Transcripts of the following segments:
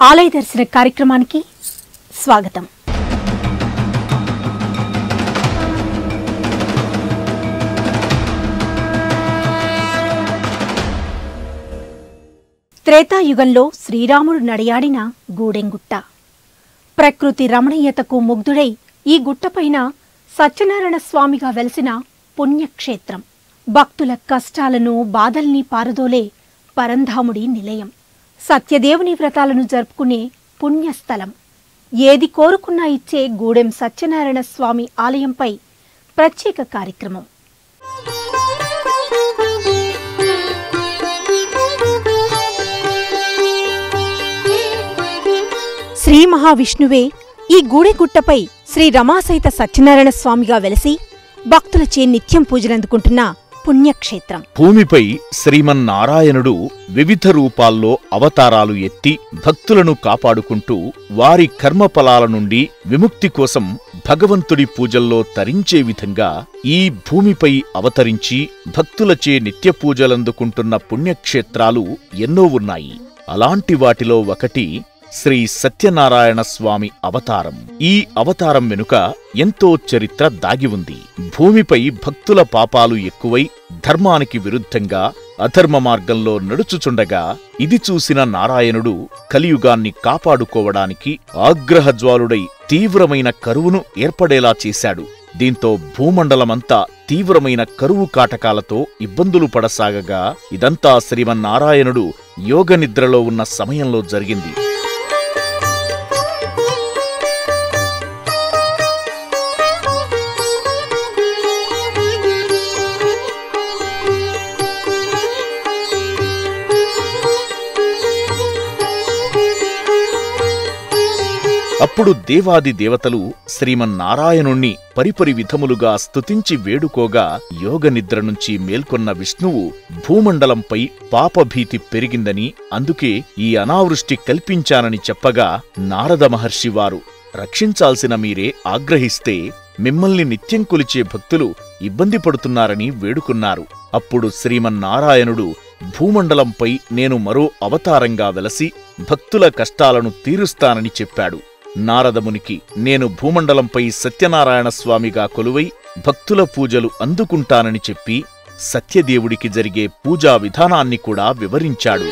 ఆలయ దర్శన కార్యక్రమానికి స్వాగతం త్రేతాయుగంలో శ్రీరాముడు నడియాడిన గూడెంగుట్ట ప్రకృతి రమణీయతకు ముగ్ధుడై ఈ గుట్టపైన సత్యనారాయణ స్వామిగా వెలిసిన పుణ్యక్షేత్రం భక్తుల కష్టాలను బాధల్ని పారదోలే పరంధాముడి నిలయం సత్యదేవుని వ్రతాలను జరుపుకునే పుణ్యస్థలం ఏది కోరుకున్నా ఇచ్చే గూడెం సత్యనారాయణ స్వామి ఆలయంపై ప్రత్యేక కార్యక్రమం శ్రీ మహావిష్ణువే ఈ గూడెగుట్టపై శ్రీ రమాసహిత సత్యనారాయణ స్వామిగా వెలసి భక్తులచే నిత్యం పూజలందుకుంటున్న పుణ్యక్షేత్రం భూమిపై శ్రీమన్నారాయణుడు వివిధ రూపాల్లో అవతారాలు ఎత్తి భక్తులను కాపాడుకుంటూ వారి కర్మఫలాల నుండి విముక్తి కోసం భగవంతుడి పూజల్లో తరించే విధంగా ఈ భూమిపై అవతరించి భక్తులచే నిత్య పూజలందుకుంటున్న పుణ్యక్షేత్రాలు ఎన్నో ఉన్నాయి అలాంటి వాటిలో ఒకటి శ్రీ సత్యనారాయణ స్వామి అవతారం ఈ అవతారం వెనుక ఎంతో చరిత్ర దాగి ఉంది భూమిపై భక్తుల పాపాలు ఎక్కువై ధర్మానికి విరుద్ధంగా అధర్మ మార్గంలో నడుచుచుండగా ఇది చూసిన నారాయణుడు కలియుగాన్ని కాపాడుకోవడానికి ఆగ్రహజ్వాలుడై తీవ్రమైన కరువును ఏర్పడేలా చేశాడు దీంతో భూమండలమంతా తీవ్రమైన కరువు కాటకాలతో ఇబ్బందులు పడసాగగా ఇదంతా శ్రీమన్నారాయణుడు యోగ నిద్రలో ఉన్న సమయంలో జరిగింది అప్పుడు దేవాది దేవతలు శ్రీమన్నారాయణుణ్ణి పరిపరి విధములుగా స్తుతించి వేడుకోగా యోగ నిద్ర నుంచి మేల్కొన్న విష్ణువు భూమండలంపై పాపభీతి పెరిగిందని అందుకే ఈ అనావృష్టి కల్పించానని చెప్పగా నారద మహర్షి వారు రక్షించాల్సిన మీరే ఆగ్రహిస్తే మిమ్మల్ని నిత్యం కొలిచే భక్తులు ఇబ్బంది పడుతున్నారని వేడుకున్నారు అప్పుడు శ్రీమన్నారాయణుడు భూమండలంపై నేను మరో అవతారంగా వెలసి భక్తుల కష్టాలను తీరుస్తానని చెప్పాడు నారదమునికి నేను భూమండలంపై సత్యనారాయణ స్వామిగా కొలువై భక్తుల పూజలు అందుకుంటానని చెప్పి సత్యదేవుడికి జరిగే పూజా విధానాన్ని కూడా వివరించాడు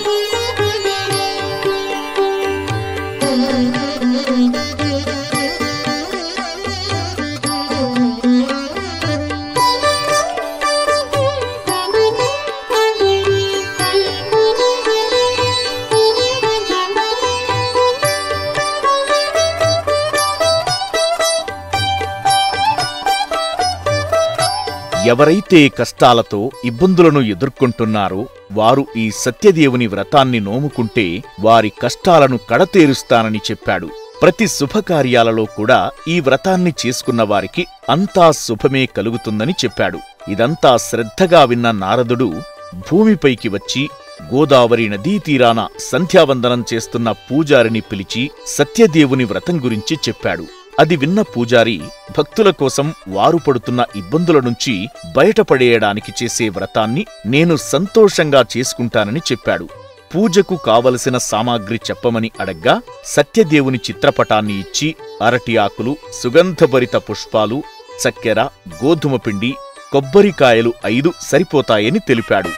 ఎవరైతే కష్టాలతో ఇబ్బందులను ఎదుర్కొంటున్నారో వారు ఈ సత్యదేవుని వ్రతాన్ని నోముకుంటే వారి కష్టాలను కడతేరుస్తానని చెప్పాడు ప్రతి శుభకార్యాలలో కూడా ఈ వ్రతాన్ని చేసుకున్న వారికి అంతా శుభమే కలుగుతుందని చెప్పాడు ఇదంతా శ్రద్ధగా విన్న నారదుడు భూమిపైకి వచ్చి గోదావరి నదీ తీరాన సంధ్యావందనం చేస్తున్న పూజారిని పిలిచి సత్యదేవుని వ్రతం గురించి చెప్పాడు అది విన్న పూజారి భక్తుల కోసం వారు పడుతున్న ఇబ్బందుల నుంచి బయటపడేయడానికి చేసే వ్రతాన్ని నేను సంతోషంగా చేసుకుంటానని చెప్పాడు పూజకు కావలసిన సామాగ్రి చెప్పమని అడగ్గా సత్యదేవుని చిత్రపటాన్ని ఇచ్చి అరటి ఆకులు సుగంధభరిత పుష్పాలు చక్కెర గోధుమ పిండి కొబ్బరికాయలు ఐదు సరిపోతాయని తెలిపాడు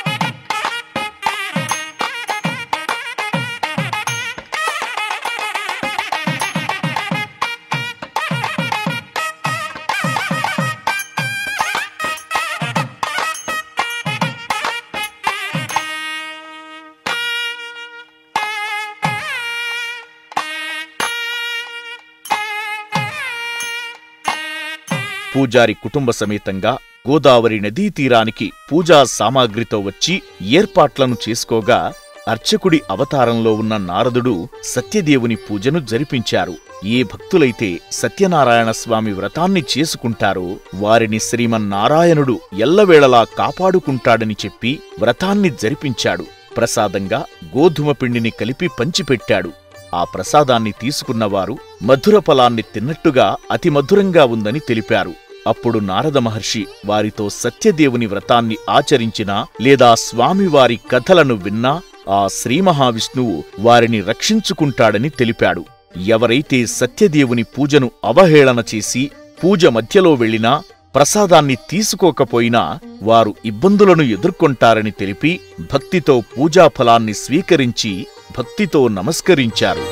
పూజారి కుటుంబ సమేతంగా గోదావరి నదీ తీరానికి పూజా సామాగ్రితో వచ్చి ఏర్పాట్లను చేసుకోగా అర్చకుడి అవతారంలో ఉన్న నారదుడు సత్యదేవుని పూజను జరిపించారు ఏ భక్తులైతే సత్యనారాయణ స్వామి వ్రతాన్ని చేసుకుంటారో వారిని శ్రీమన్నారాయణుడు ఎల్లవేళలా కాపాడుకుంటాడని చెప్పి వ్రతాన్ని జరిపించాడు ప్రసాదంగా గోధుమ పిండిని కలిపి పంచిపెట్టాడు ఆ ప్రసాదాన్ని తీసుకున్నవారు మధుర ఫలాన్ని తిన్నట్టుగా అతి మధురంగా ఉందని తెలిపారు అప్పుడు నారద మహర్షి వారితో సత్యదేవుని వ్రతాన్ని ఆచరించినా లేదా స్వామివారి కథలను విన్నా ఆ శ్రీ మహావిష్ణువు వారిని రక్షించుకుంటాడని తెలిపాడు ఎవరైతే సత్యదేవుని పూజను అవహేళన చేసి పూజ మధ్యలో వెళ్ళినా ప్రసాదాన్ని తీసుకోకపోయినా వారు ఇబ్బందులను ఎదుర్కొంటారని తెలిపి భక్తితో పూజాఫలాన్ని స్వీకరించి భక్తితో నమస్కరించారు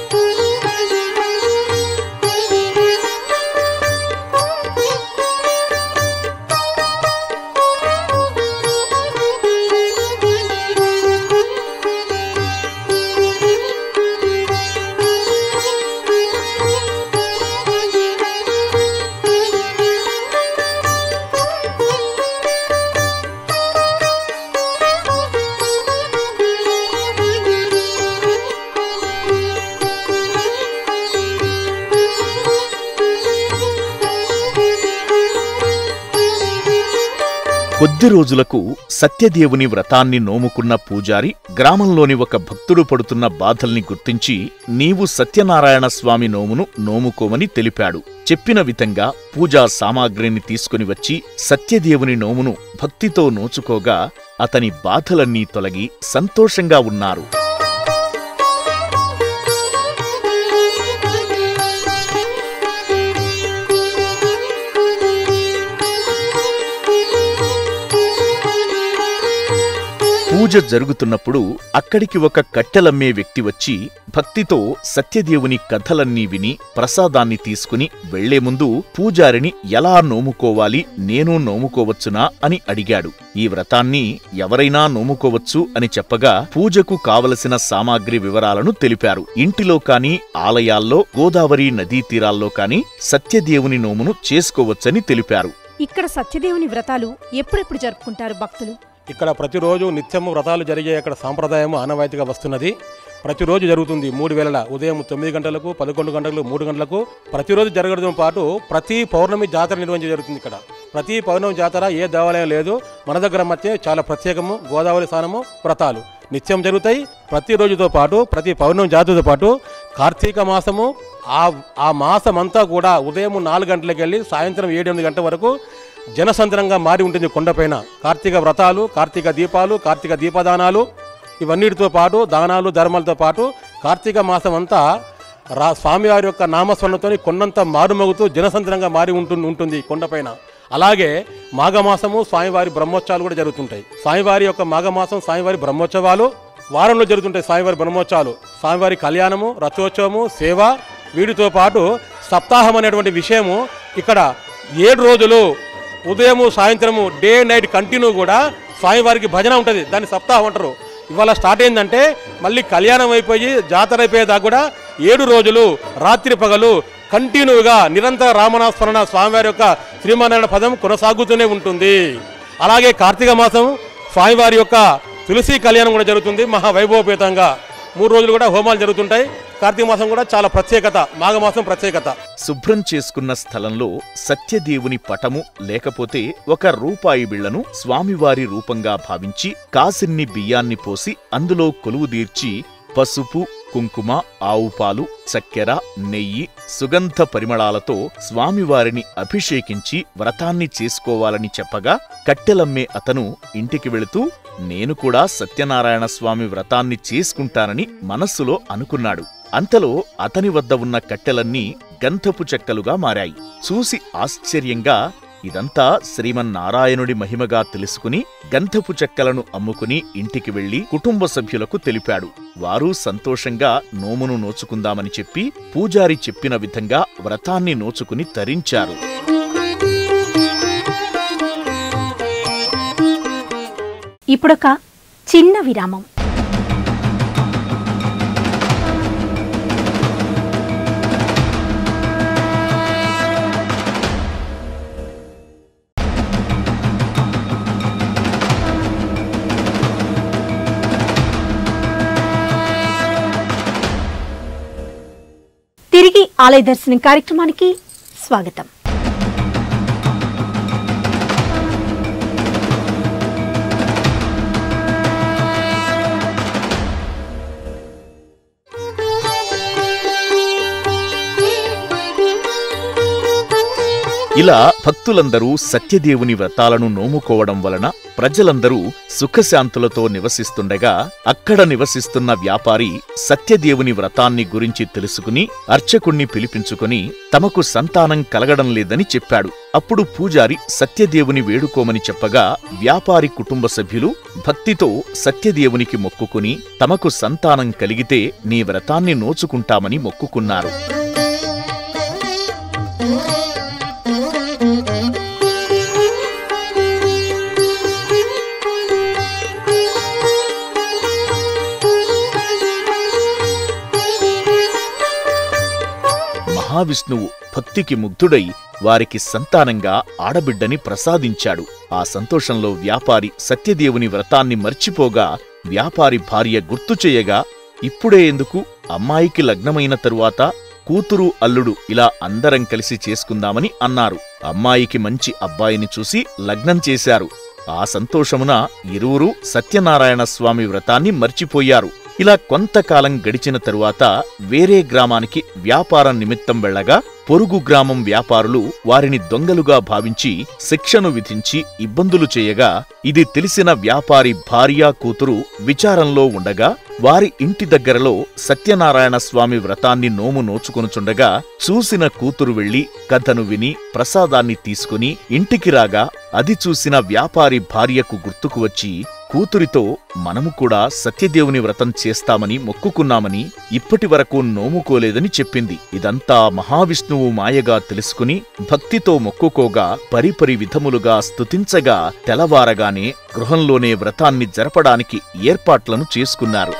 కొద్ది రోజులకు సత్యదేవుని వ్రతాన్ని నోముకున్న పూజారి గ్రామంలోని ఒక భక్తుడు పడుతున్న బాధల్ని గుర్తించి నీవు సత్యనారాయణ స్వామి నోమును నోముకోమని తెలిపాడు చెప్పిన విధంగా పూజా సామాగ్రిని తీసుకుని వచ్చి సత్యదేవుని నోమును భక్తితో నోచుకోగా అతని బాధలన్నీ తొలగి సంతోషంగా ఉన్నారు పూజ జరుగుతున్నప్పుడు అక్కడికి ఒక కట్టెలమ్మే వ్యక్తి వచ్చి భక్తితో సత్యదేవుని కథలన్నీ విని ప్రసాదాన్ని తీసుకుని వెళ్లే ముందు పూజారిని ఎలా నోముకోవాలి నేను నోముకోవచ్చునా అని అడిగాడు ఈ వ్రతాన్ని ఎవరైనా నోముకోవచ్చు అని చెప్పగా పూజకు కావలసిన సామాగ్రి వివరాలను తెలిపారు ఇంటిలో కాని ఆలయాల్లో గోదావరి నదీ తీరాల్లో కాని సత్యదేవుని నోమును చేసుకోవచ్చని తెలిపారు ఇక్కడ సత్యదేవుని వ్రతాలు ఎప్పుడెప్పుడు జరుపుకుంటారు భక్తులు ఇక్కడ ప్రతిరోజు నిత్యము వ్రతాలు జరిగే ఇక్కడ సాంప్రదాయం ఆనవాయితీగా వస్తున్నది ప్రతిరోజు జరుగుతుంది మూడు వేళల ఉదయం తొమ్మిది గంటలకు పదకొండు గంటలకు మూడు గంటలకు ప్రతిరోజు జరగడంతో పాటు ప్రతి పౌర్ణమి జాతర నిర్వహించి జరుగుతుంది ఇక్కడ ప్రతి పౌర్ణమి జాతర ఏ దేవాలయం లేదు మన దగ్గర మధ్య చాలా ప్రత్యేకము గోదావరి స్నానము వ్రతాలు నిత్యం జరుగుతాయి ప్రతిరోజుతో పాటు ప్రతి పౌర్ణమి జాతరతో పాటు కార్తీక మాసము ఆ ఆ మాసం అంతా కూడా ఉదయం నాలుగు గంటలకు వెళ్ళి సాయంత్రం ఏడు ఎనిమిది గంటల వరకు జనసంద్రంగా మారి ఉంటుంది కొండపైన కార్తీక వ్రతాలు కార్తీక దీపాలు కార్తీక దీపదానాలు ఇవన్నిటితో పాటు దానాలు ధర్మాలతో పాటు కార్తీక మాసం అంతా రా స్వామివారి యొక్క నామస్మరణతో కొండంత మారుమోగుతూ జనసంద్రంగా మారి ఉంటుంది ఉంటుంది కొండపైన అలాగే మాఘమాసము స్వామివారి బ్రహ్మోత్సవాలు కూడా జరుగుతుంటాయి స్వామివారి యొక్క మాఘమాసం స్వామివారి బ్రహ్మోత్సవాలు వారంలో జరుగుతుంటాయి స్వామివారి బ్రహ్మోత్సవాలు స్వామివారి కళ్యాణము రథోత్సవము సేవ వీటితో పాటు సప్తాహం అనేటువంటి విషయము ఇక్కడ ఏడు రోజులు ఉదయము సాయంత్రము డే నైట్ కంటిన్యూ కూడా స్వామివారికి భజన ఉంటుంది దాన్ని సప్తాహం అంటారు ఇవాళ స్టార్ట్ అయిందంటే మళ్ళీ కళ్యాణం అయిపోయి జాతర అయిపోయేదాకా కూడా ఏడు రోజులు రాత్రి పగలు కంటిన్యూగా నిరంతర రామనాస్మరణ స్వామివారి యొక్క శ్రీమానారాయణ పదం కొనసాగుతూనే ఉంటుంది అలాగే కార్తీక మాసం స్వామివారి యొక్క తులసి కళ్యాణం కూడా జరుగుతుంది మహా వైభవపేతంగా మూడు రోజులు కూడా హోమాలు జరుగుతుంటాయి కార్తీక మాసం కూడా చాలా ప్రత్యేకత మాఘమాసం ప్రత్యేకత శుభ్రం చేసుకున్న స్థలంలో సత్యదేవుని పటము లేకపోతే ఒక రూపాయి బిళ్లను స్వామివారి రూపంగా భావించి కాసిన్ని బియ్యాన్ని పోసి అందులో కొలువుదీర్చి పసుపు కుంకుమ ఆవుపాలు చక్కెర నెయ్యి సుగంధ పరిమళాలతో స్వామివారిని అభిషేకించి వ్రతాన్ని చేసుకోవాలని చెప్పగా కట్టెలమ్మే అతను ఇంటికి వెళుతూ నేను కూడా సత్యనారాయణ స్వామి వ్రతాన్ని చేసుకుంటానని మనస్సులో అనుకున్నాడు అంతలో అతని వద్ద ఉన్న కట్టెలన్నీ గంధపు చెక్కలుగా మారాయి చూసి ఆశ్చర్యంగా ఇదంతా శ్రీమన్నారాయణుడి మహిమగా తెలుసుకుని గంధపు చెక్కలను అమ్ముకుని ఇంటికి వెళ్లి కుటుంబ సభ్యులకు తెలిపాడు వారు సంతోషంగా నోమును నోచుకుందామని చెప్పి పూజారి చెప్పిన విధంగా వ్రతాన్ని నోచుకుని తరించారు ఇప్పుడొక చిన్న విరామం తిరిగి ఆలయ దర్శనం కార్యక్రమానికి స్వాగతం ఇలా భక్తులందరూ సత్యదేవుని వ్రతాలను నోముకోవడం వలన ప్రజలందరూ సుఖశాంతులతో నివసిస్తుండగా అక్కడ నివసిస్తున్న వ్యాపారి సత్యదేవుని వ్రతాన్ని గురించి తెలుసుకుని అర్చకుణ్ణి పిలిపించుకుని తమకు సంతానం కలగడం లేదని చెప్పాడు అప్పుడు పూజారి సత్యదేవుని వేడుకోమని చెప్పగా వ్యాపారి కుటుంబ సభ్యులు భక్తితో సత్యదేవునికి మొక్కుకుని తమకు సంతానం కలిగితే నీ వ్రతాన్ని నోచుకుంటామని మొక్కుకున్నారు మహావిష్ణువు భక్తికి ముగ్ధుడై వారికి సంతానంగా ఆడబిడ్డని ప్రసాదించాడు ఆ సంతోషంలో వ్యాపారి సత్యదేవుని వ్రతాన్ని మర్చిపోగా వ్యాపారి భార్య గుర్తు చేయగా ఇప్పుడే ఎందుకు అమ్మాయికి లగ్నమైన తరువాత కూతురు అల్లుడు ఇలా అందరం కలిసి చేసుకుందామని అన్నారు అమ్మాయికి మంచి అబ్బాయిని చూసి లగ్నం చేశారు ఆ సంతోషమున ఇరువురు సత్యనారాయణ స్వామి వ్రతాన్ని మర్చిపోయారు ఇలా కొంతకాలం గడిచిన తరువాత వేరే గ్రామానికి వ్యాపారం నిమిత్తం వెళ్ళగా పొరుగు గ్రామం వ్యాపారులు వారిని దొంగలుగా భావించి శిక్షను విధించి ఇబ్బందులు చేయగా ఇది తెలిసిన వ్యాపారి భార్య కూతురు విచారంలో ఉండగా వారి ఇంటి దగ్గరలో సత్యనారాయణ స్వామి వ్రతాన్ని నోము నోచుకొనుచుండగా చూసిన కూతురు వెళ్లి కథను విని ప్రసాదాన్ని తీసుకుని ఇంటికి రాగా అది చూసిన వ్యాపారి భార్యకు గుర్తుకు వచ్చి కూతురితో మనము కూడా సత్యదేవుని వ్రతం చేస్తామని మొక్కుకున్నామని ఇప్పటి వరకు నోముకోలేదని చెప్పింది ఇదంతా మహావిష్ణువు మాయగా తెలుసుకుని భక్తితో మొక్కుకోగా పరిపరి విధములుగా స్తుతించగా తెలవారగానే గృహంలోనే వ్రతాన్ని జరపడానికి ఏర్పాట్లను చేసుకున్నారు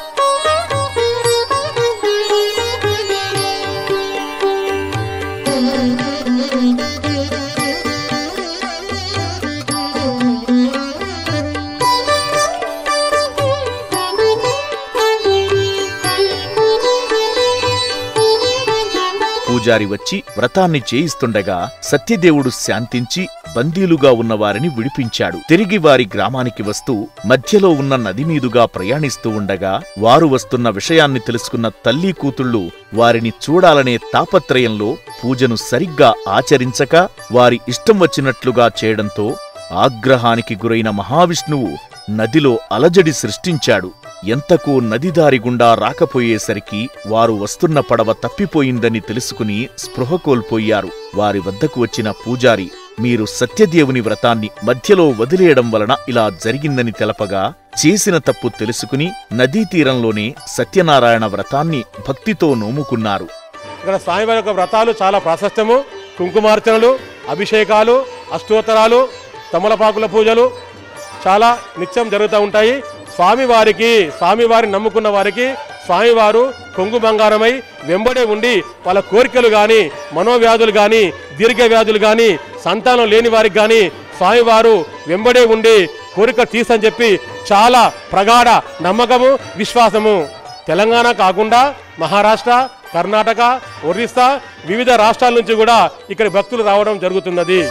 పూజారి వచ్చి వ్రతాన్ని చేయిస్తుండగా సత్యదేవుడు శాంతించి బందీలుగా ఉన్న వారిని విడిపించాడు తిరిగి వారి గ్రామానికి వస్తూ మధ్యలో ఉన్న నది మీదుగా ప్రయాణిస్తూ ఉండగా వారు వస్తున్న విషయాన్ని తెలుసుకున్న తల్లి కూతుళ్ళు వారిని చూడాలనే తాపత్రయంలో పూజను సరిగ్గా ఆచరించక వారి ఇష్టం వచ్చినట్లుగా చేయడంతో ఆగ్రహానికి గురైన మహావిష్ణువు నదిలో అలజడి సృష్టించాడు ఎంతకు నదిదారి గుండా రాకపోయేసరికి వారు వస్తున్న పడవ తప్పిపోయిందని తెలుసుకుని స్పృహ కోల్పోయారు వారి వద్దకు వచ్చిన పూజారి మీరు సత్యదేవుని వ్రతాన్ని మధ్యలో వదిలేయడం వలన ఇలా జరిగిందని తెలపగా చేసిన తప్పు తెలుసుకుని నదీ తీరంలోనే సత్యనారాయణ వ్రతాన్ని భక్తితో నోముకున్నారు ఇక్కడ స్వామివారి యొక్క వ్రతాలు చాలా ప్రాశస్త్యము కుంకుమార్చనలు అభిషేకాలు అష్టోత్తరాలు తమలపాకుల పూజలు చాలా నిత్యం జరుగుతూ ఉంటాయి స్వామివారికి స్వామివారిని నమ్ముకున్న వారికి స్వామివారు కొంగు బంగారమై వెంబడే ఉండి వాళ్ళ కోరికలు కానీ మనోవ్యాధులు కానీ దీర్ఘ వ్యాధులు కానీ సంతానం లేని వారికి కానీ స్వామివారు వెంబడే ఉండి కోరిక తీసని చెప్పి చాలా ప్రగాఢ నమ్మకము విశ్వాసము తెలంగాణ కాకుండా మహారాష్ట్ర కర్ణాటక ఒరిస్సా వివిధ రాష్ట్రాల నుంచి కూడా ఇక్కడ భక్తులు రావడం జరుగుతున్నది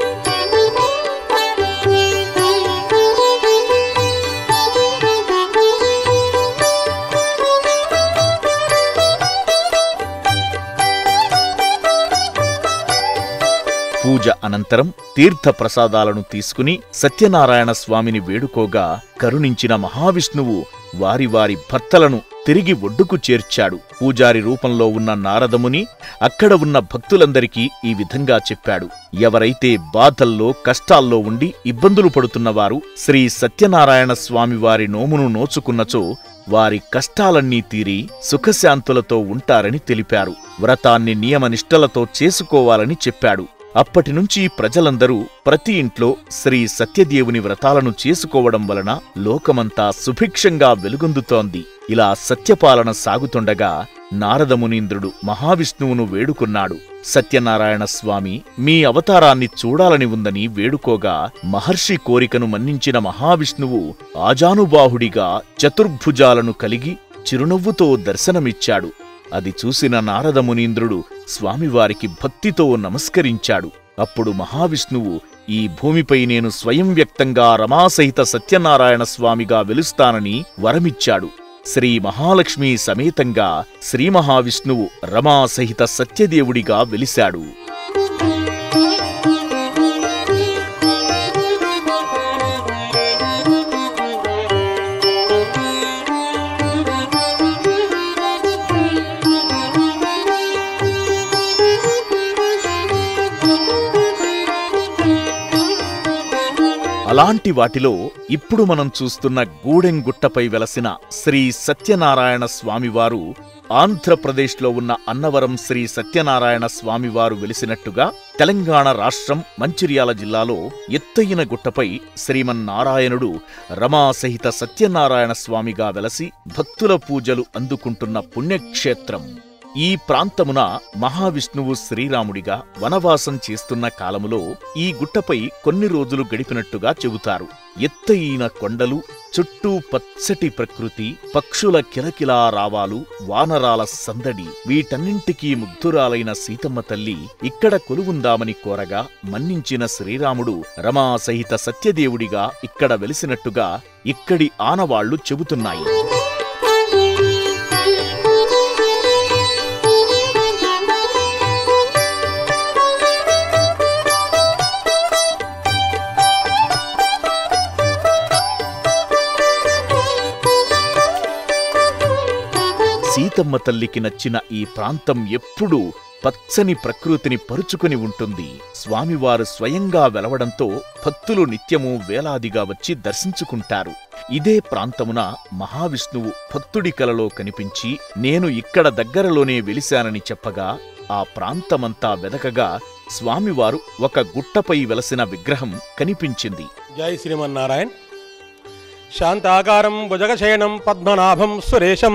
పూజ అనంతరం తీర్థ ప్రసాదాలను తీసుకుని సత్యనారాయణ స్వామిని వేడుకోగా కరుణించిన మహావిష్ణువు వారి వారి భర్తలను తిరిగి ఒడ్డుకు చేర్చాడు పూజారి రూపంలో ఉన్న నారదముని అక్కడ ఉన్న భక్తులందరికీ ఈ విధంగా చెప్పాడు ఎవరైతే బాధల్లో కష్టాల్లో ఉండి ఇబ్బందులు పడుతున్నవారు శ్రీ సత్యనారాయణ స్వామి వారి నోమును నోచుకున్నచో వారి కష్టాలన్నీ తీరి సుఖశాంతులతో ఉంటారని తెలిపారు వ్రతాన్ని నియమనిష్టలతో చేసుకోవాలని చెప్పాడు అప్పటినుంచి ప్రజలందరూ ప్రతి ఇంట్లో శ్రీ సత్యదేవుని వ్రతాలను చేసుకోవడం వలన లోకమంతా సుభిక్షంగా వెలుగొందుతోంది ఇలా సత్యపాలన సాగుతుండగా నారదమునీంద్రుడు మహావిష్ణువును వేడుకున్నాడు సత్యనారాయణ స్వామి మీ అవతారాన్ని చూడాలని ఉందని వేడుకోగా మహర్షి కోరికను మన్నించిన మహావిష్ణువు ఆజానుబాహుడిగా చతుర్భుజాలను కలిగి చిరునవ్వుతో దర్శనమిచ్చాడు అది చూసిన నారదమునీంద్రుడు స్వామివారికి భక్తితో నమస్కరించాడు అప్పుడు మహావిష్ణువు ఈ భూమిపై నేను స్వయం వ్యక్తంగా రమాసహిత సత్యనారాయణ స్వామిగా వెలుస్తానని వరమిచ్చాడు శ్రీ మహాలక్ష్మి సమేతంగా శ్రీ మహావిష్ణువు రమాసహిత సత్యదేవుడిగా వెలిశాడు అలాంటి వాటిలో ఇప్పుడు మనం చూస్తున్న గూడెం గుట్టపై వెలసిన శ్రీ సత్యనారాయణ స్వామివారు ఆంధ్రప్రదేశ్లో ఉన్న అన్నవరం శ్రీ సత్యనారాయణ స్వామివారు వెలిసినట్టుగా తెలంగాణ రాష్ట్రం మంచిర్యాల జిల్లాలో ఎత్తయిన గుట్టపై శ్రీమన్నారాయణుడు రమాసహిత సత్యనారాయణ స్వామిగా వెలసి భక్తుల పూజలు అందుకుంటున్న పుణ్యక్షేత్రం ఈ ప్రాంతమున మహావిష్ణువు శ్రీరాముడిగా వనవాసం చేస్తున్న కాలములో ఈ గుట్టపై కొన్ని రోజులు గడిపినట్టుగా చెబుతారు ఎత్తయిన కొండలు చుట్టూ పచ్చటి ప్రకృతి పక్షుల కిలకిలా రావాలు వానరాల సందడి వీటన్నింటికీ ముగ్ధురాలైన సీతమ్మ తల్లి ఇక్కడ కొలువుందామని కోరగా మన్నించిన శ్రీరాముడు రమా సహిత సత్యదేవుడిగా ఇక్కడ వెలిసినట్టుగా ఇక్కడి ఆనవాళ్లు చెబుతున్నాయి సీతమ్మ తల్లికి నచ్చిన ఈ ప్రాంతం ఎప్పుడూ పచ్చని ప్రకృతిని పరుచుకుని ఉంటుంది స్వామివారు స్వయంగా వెలవడంతో భక్తులు నిత్యము వేలాదిగా వచ్చి దర్శించుకుంటారు ఇదే ప్రాంతమున మహావిష్ణువు భక్తుడి కలలో కనిపించి నేను ఇక్కడ దగ్గరలోనే వెలిశానని చెప్పగా ఆ ప్రాంతమంతా వెదకగా స్వామివారు ఒక గుట్టపై వెలసిన విగ్రహం కనిపించింది జై శ్రీమన్నారాయణ్ శాంతాకారం భుజగశయనం పద్మనాభం సురేశం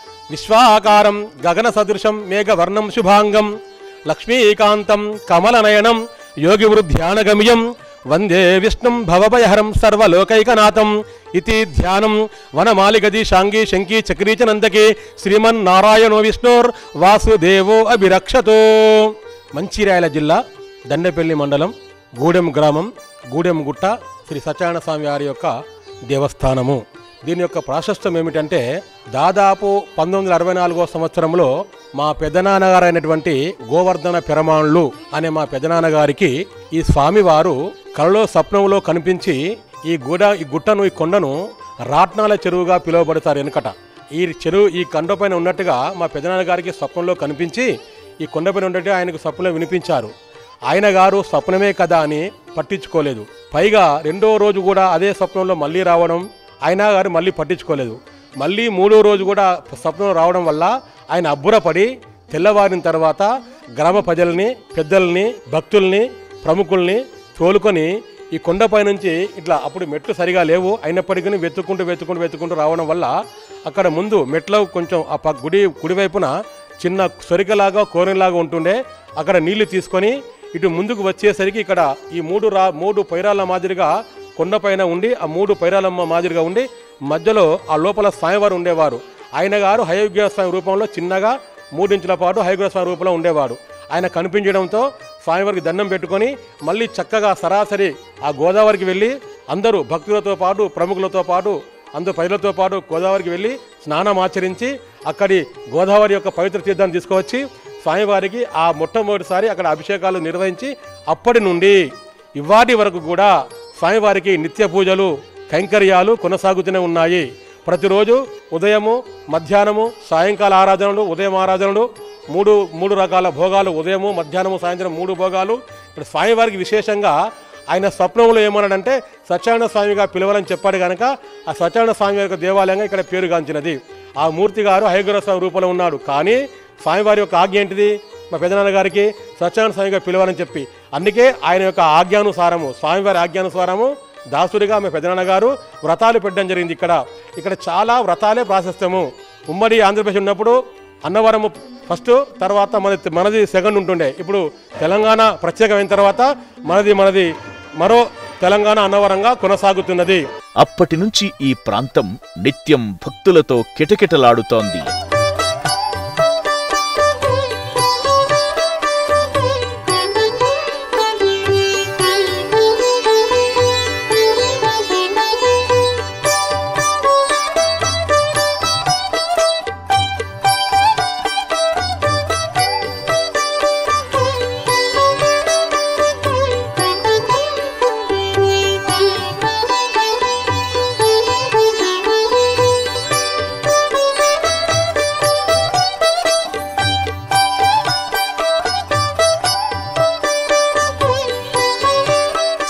విశ్వాకారం గగన సదృశం మేఘవర్ణం శుభాంగం లక్ష్మీకాంతం కమలనయనం యోగివృద్ధ్యానగమ్యం వందే విష్ణుం భవభయహరం సర్వలోకైకనాథం ఇతి ధ్యానం వనమాలిగది శాంగి శంకి చక్రీ చ నందకి శ్రీమన్నారాయణో విష్ణోర్ వాసుదేవో అభిరక్షతో మంచిర్యాల జిల్లా దండపల్లి మండలం గూడెం గ్రామం గూడెం గుట్ట శ్రీ సత్యనారాయణ స్వామి వారి యొక్క దేవస్థానము దీని యొక్క ప్రాశస్త్యం ఏమిటంటే దాదాపు పంతొమ్మిది వందల అరవై నాలుగో సంవత్సరంలో మా పెద్దనాన్నగారు అయినటువంటి గోవర్ధన పెరమాణులు అనే మా పెద్దనాన్నగారికి ఈ స్వామివారు కలలో స్వప్నంలో కనిపించి ఈ గూడ ఈ గుట్టను ఈ కొండను రాట్నాల చెరువుగా పిలువబడతారు వెనుకట ఈ చెరువు ఈ కొండపైన ఉన్నట్టుగా మా పెద్దనాన్నగారికి స్వప్నంలో కనిపించి ఈ కొండపైన ఉన్నట్టుగా ఆయనకు స్వప్నంలో వినిపించారు ఆయన గారు స్వప్నమే కదా అని పట్టించుకోలేదు పైగా రెండో రోజు కూడా అదే స్వప్నంలో మళ్ళీ రావడం ఆయన గారు మళ్ళీ పట్టించుకోలేదు మళ్ళీ మూడో రోజు కూడా స్వప్నం రావడం వల్ల ఆయన అబ్బురపడి తెల్లవారిన తర్వాత గ్రామ ప్రజల్ని పెద్దల్ని భక్తుల్ని ప్రముఖుల్ని తోలుకొని ఈ కొండపై నుంచి ఇట్లా అప్పుడు మెట్లు సరిగా లేవు అయినప్పటికీ వెతుక్కుంటూ వెతుక్కుంటూ వెతుక్కుంటూ రావడం వల్ల అక్కడ ముందు మెట్లో కొంచెం ఆ పక్క గుడి కుడివైపున చిన్న సొరికలాగా కోరిలాగా ఉంటుండే అక్కడ నీళ్లు తీసుకొని ఇటు ముందుకు వచ్చేసరికి ఇక్కడ ఈ మూడు రా మూడు పైరాల మాదిరిగా కొండపైన ఉండి ఆ మూడు పైరాలమ్మ మాదిరిగా ఉండి మధ్యలో ఆ లోపల స్వామివారు ఉండేవారు ఆయన గారు హయోగ్య స్వామి రూపంలో చిన్నగా మూడించుల పాటు హయోగ్య స్వామి రూపంలో ఉండేవాడు ఆయన కనిపించడంతో స్వామివారికి దండం పెట్టుకొని మళ్ళీ చక్కగా సరాసరి ఆ గోదావరికి వెళ్ళి అందరూ భక్తులతో పాటు ప్రముఖులతో పాటు అందరూ ప్రజలతో పాటు గోదావరికి వెళ్ళి స్నానం ఆచరించి అక్కడి గోదావరి యొక్క పవిత్ర తీర్థాన్ని తీసుకువచ్చి స్వామివారికి ఆ మొట్టమొదటిసారి అక్కడ అభిషేకాలు నిర్వహించి అప్పటి నుండి ఇవాటి వరకు కూడా స్వామివారికి నిత్య పూజలు కైంకర్యాలు కొనసాగుతూనే ఉన్నాయి ప్రతిరోజు ఉదయము మధ్యాహ్నము సాయంకాల ఆరాధనలు ఉదయం ఆరాధనలు మూడు మూడు రకాల భోగాలు ఉదయము మధ్యాహ్నము సాయంత్రం మూడు భోగాలు ఇక్కడ స్వామివారికి విశేషంగా ఆయన స్వప్నంలో ఏమన్నాడంటే సత్యనారాయణ స్వామిగా పిలవాలని చెప్పాడు కనుక ఆ సత్యనారాయణ స్వామి యొక్క దేవాలయంగా ఇక్కడ పేరుగాంచినది ఆ మూర్తి గారు హయగ్ర స్వామి రూపంలో ఉన్నాడు కానీ స్వామివారి యొక్క ఆజ్ఞ ఏంటిది మా పెదనాన్న గారికి సత్యనారాయణ స్వామిగా పిలవాలని చెప్పి అందుకే ఆయన యొక్క ఆజ్ఞానుసారము స్వామివారి ఆజ్ఞానుసారము దాసుడిగా మా పెదనాన్న గారు వ్రతాలు పెట్టడం జరిగింది ఇక్కడ ఇక్కడ చాలా వ్రతాలే ప్రాశస్త్యము ఉమ్మడి ఆంధ్రప్రదేశ్ ఉన్నప్పుడు అన్నవరము ఫస్ట్ తర్వాత మనది మనది సెకండ్ ఉంటుండే ఇప్పుడు తెలంగాణ ప్రత్యేకమైన తర్వాత మనది మనది మరో తెలంగాణ అన్నవరంగా కొనసాగుతున్నది అప్పటి నుంచి ఈ ప్రాంతం నిత్యం భక్తులతో కిటకిటలాడుతోంది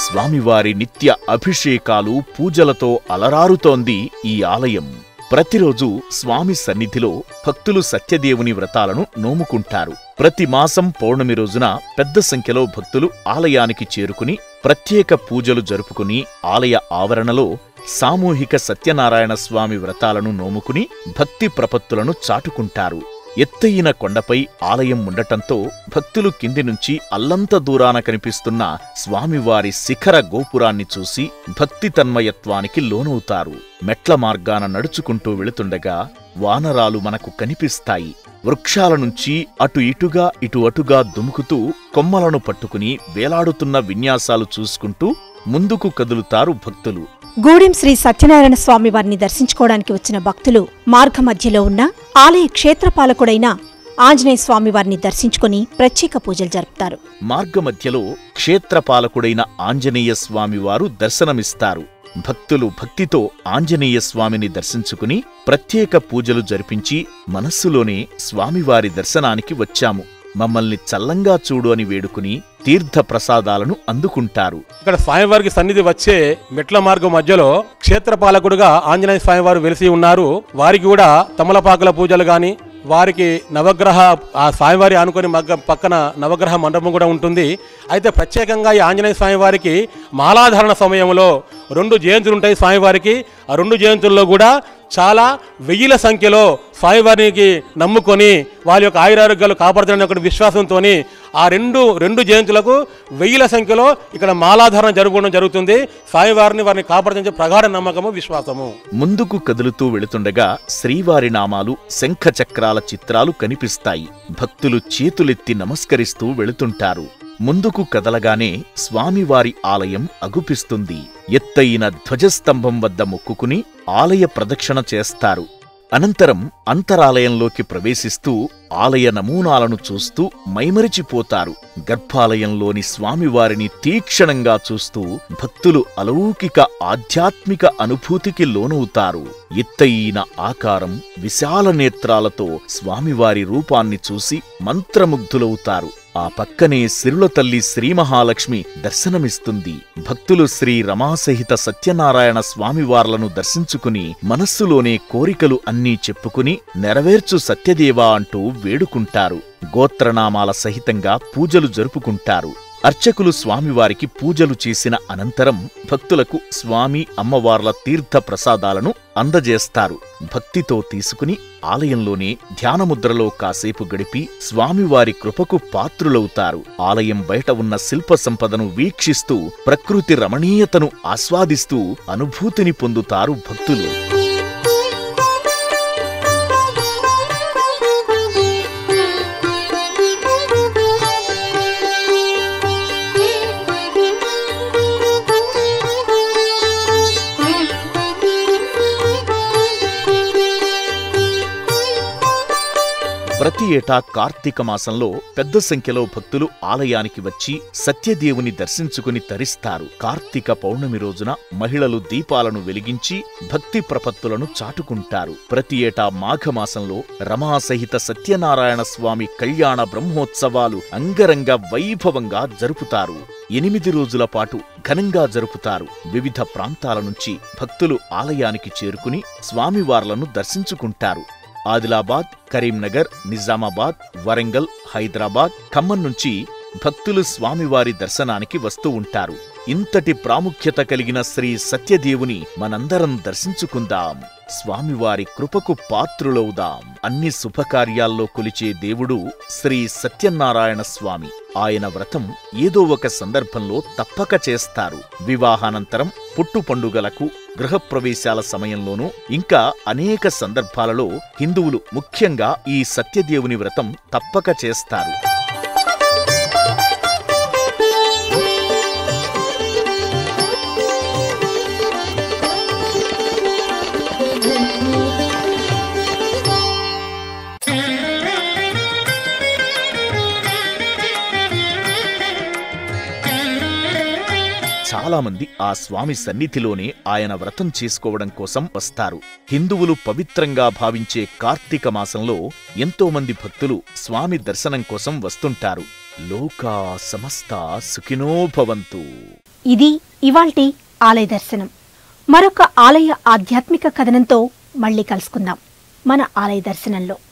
స్వామివారి నిత్య అభిషేకాలు పూజలతో అలరారుతోంది ఈ ఆలయం ప్రతిరోజు స్వామి సన్నిధిలో భక్తులు సత్యదేవుని వ్రతాలను నోముకుంటారు ప్రతి మాసం పౌర్ణమి రోజున పెద్ద సంఖ్యలో భక్తులు ఆలయానికి చేరుకుని ప్రత్యేక పూజలు జరుపుకుని ఆలయ ఆవరణలో సామూహిక సత్యనారాయణ స్వామి వ్రతాలను నోముకుని భక్తి ప్రపత్తులను చాటుకుంటారు ఎత్తయిన కొండపై ఆలయం ఉండటంతో భక్తులు కింది నుంచి అల్లంత దూరాన కనిపిస్తున్న స్వామివారి శిఖర గోపురాన్ని చూసి భక్తి తన్మయత్వానికి లోనవుతారు మెట్ల మార్గాన నడుచుకుంటూ వెళుతుండగా వానరాలు మనకు కనిపిస్తాయి వృక్షాల నుంచి అటు ఇటుగా ఇటు అటుగా దుముకుతూ కొమ్మలను పట్టుకుని వేలాడుతున్న విన్యాసాలు చూసుకుంటూ ముందుకు కదులుతారు భక్తులు గూడెం శ్రీ సత్యనారాయణ స్వామి వారిని దర్శించుకోవడానికి వచ్చిన భక్తులు మార్గ మధ్యలో ఉన్న ఆలయ క్షేత్రపాలకుడైన ఆంజనేయ స్వామి వారిని దర్శించుకుని ప్రత్యేక పూజలు జరుపుతారు మార్గమధ్యలో క్షేత్రపాలకుడైన ఆంజనేయ స్వామివారు దర్శనమిస్తారు భక్తులు భక్తితో ఆంజనేయ స్వామిని దర్శించుకుని ప్రత్యేక పూజలు జరిపించి మనస్సులోనే స్వామివారి దర్శనానికి వచ్చాము మమ్మల్ని చల్లంగా చూడు అని వేడుకుని తీర్థ ప్రసాదాలను అందుకుంటారు ఇక్కడ స్వామివారికి సన్నిధి వచ్చే మెట్ల మార్గం మధ్యలో క్షేత్రపాలకుడుగా ఆంజనేయ స్వామివారు వెలిసి ఉన్నారు వారికి కూడా తమలపాకుల పూజలు గాని వారికి నవగ్రహ ఆ స్వామివారి ఆనుకొని మగ్గ పక్కన నవగ్రహ మండపం కూడా ఉంటుంది అయితే ప్రత్యేకంగా ఈ ఆంజనేయ స్వామివారికి మాలాధారణ సమయంలో రెండు జయంతులు ఉంటాయి స్వామివారికి ఆ రెండు జయంతుల్లో కూడా చాలా వెయ్యిల సంఖ్యలో స్వామివారికి నమ్ముకొని వారి యొక్క ఆయురారోగ్యాలు కాపాడుతున్న ఒక విశ్వాసంతో ఆ రెండు రెండు జయంతులకు వెయ్యిల సంఖ్యలో ఇక్కడ మాలాధారణ జరుగుకోవడం జరుగుతుంది స్వామివారిని వారిని కాపాడుతున్న ప్రగాఢ నమ్మకము విశ్వాసము ముందుకు కదులుతూ వెళుతుండగా శ్రీవారి నామాలు శంఖ చక్రాల చిత్రాలు కనిపిస్తాయి భక్తులు చేతులెత్తి నమస్కరిస్తూ వెళుతుంటారు ముందుకు కదలగానే స్వామివారి ఆలయం అగుపిస్తుంది ఎత్తయిన ధ్వజస్తంభం వద్ద మొక్కుకుని ఆలయ ప్రదక్షిణ చేస్తారు అనంతరం అంతరాలయంలోకి ప్రవేశిస్తూ ఆలయ నమూనాలను చూస్తూ మైమరిచిపోతారు గర్భాలయంలోని స్వామివారిని తీక్షణంగా చూస్తూ భక్తులు అలౌకిక ఆధ్యాత్మిక అనుభూతికి లోనవుతారు ఎత్తయిన ఆకారం విశాల నేత్రాలతో స్వామివారి రూపాన్ని చూసి మంత్రముగ్ధులవుతారు ఆ పక్కనే సిరుల తల్లి శ్రీ మహాలక్ష్మి దర్శనమిస్తుంది భక్తులు శ్రీ రమాసహిత సత్యనారాయణ స్వామివార్లను దర్శించుకుని మనస్సులోనే కోరికలు అన్నీ చెప్పుకుని నెరవేర్చు సత్యదేవా అంటూ వేడుకుంటారు గోత్రనామాల సహితంగా పూజలు జరుపుకుంటారు అర్చకులు స్వామివారికి పూజలు చేసిన అనంతరం భక్తులకు స్వామి అమ్మవార్ల తీర్థ ప్రసాదాలను అందజేస్తారు భక్తితో తీసుకుని ఆలయంలోనే ధ్యానముద్రలో కాసేపు గడిపి స్వామివారి కృపకు పాత్రులవుతారు ఆలయం బయట ఉన్న శిల్ప సంపదను వీక్షిస్తూ ప్రకృతి రమణీయతను ఆస్వాదిస్తూ అనుభూతిని పొందుతారు భక్తులు ప్రతి ఏటా కార్తీక మాసంలో పెద్ద సంఖ్యలో భక్తులు ఆలయానికి వచ్చి సత్యదేవుని దర్శించుకుని తరిస్తారు కార్తీక పౌర్ణమి రోజున మహిళలు దీపాలను వెలిగించి భక్తి ప్రపత్తులను చాటుకుంటారు ప్రతి ఏటా మాఘమాసంలో రమాసహిత సత్యనారాయణ స్వామి కళ్యాణ బ్రహ్మోత్సవాలు అంగరంగ వైభవంగా జరుపుతారు ఎనిమిది రోజుల పాటు ఘనంగా జరుపుతారు వివిధ ప్రాంతాల నుంచి భక్తులు ఆలయానికి చేరుకుని స్వామివార్లను దర్శించుకుంటారు ఆదిలాబాద్ కరీంనగర్ నిజామాబాద్ వరంగల్ హైదరాబాద్ ఖమ్మం నుంచి భక్తులు స్వామివారి దర్శనానికి వస్తూ ఉంటారు ఇంతటి ప్రాముఖ్యత కలిగిన శ్రీ సత్యదేవుని మనందరం దర్శించుకుందాం స్వామివారి కృపకు పాత్రులవుదాం అన్ని శుభకార్యాల్లో కొలిచే దేవుడు శ్రీ సత్యనారాయణ స్వామి ఆయన వ్రతం ఏదో ఒక సందర్భంలో తప్పక చేస్తారు వివాహానంతరం పుట్టు పండుగలకు గృహప్రవేశాల సమయంలోనూ ఇంకా అనేక సందర్భాలలో హిందువులు ముఖ్యంగా ఈ సత్యదేవుని వ్రతం తప్పక చేస్తారు చాలా మంది ఆ స్వామి సన్నిధిలోనే ఆయన వ్రతం చేసుకోవడం కోసం వస్తారు హిందువులు పవిత్రంగా భావించే కార్తీక మాసంలో ఎంతో మంది భక్తులు స్వామి దర్శనం కోసం వస్తుంటారు లోకా సమస్త సుఖినో భవంతు ఇది ఇవాల్టి ఆలయ దర్శనం మరొక ఆలయ ఆధ్యాత్మిక కథనంతో మళ్ళీ కలుసుకుందాం మన ఆలయ దర్శనంలో